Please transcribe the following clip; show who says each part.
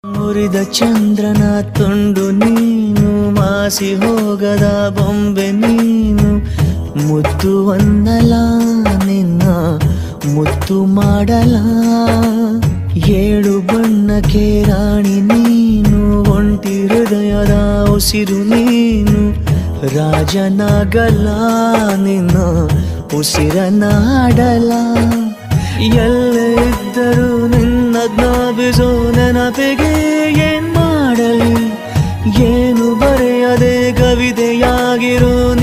Speaker 1: ಮುರಿದ ಚಂದ್ರನ ತುಂಡು ನೀನು ಮಾಸಿ ಹೋಗದ ಬೊಂಬೆ ನೀನು ಮುತ್ತು ಒಂದಲ ನಿನ್ನ ಮುತ್ತು ಮಾಡಲ ಏಳು ಬಣ್ಣಕ್ಕೆ ರಾಣಿ ನೀನು ಒಂಟಿ ಹೃದಯದ ಉಸಿರು ನೀನು ರಾಜನಾಗಲ್ಲ ನಿನ್ನ ಉಸಿರನಾಡಲ ಎಲ್ಲೇ ಇದ್ದರೂ ನಿನ್ನ ಜ್ಞಾಪಿಸೋ ನೆನಪಿಗೆ ಏನ್ ಮಾಡಲಿ ಏನು ಬರೆಯದೆ ಕವಿತೆಯಾಗಿರೋ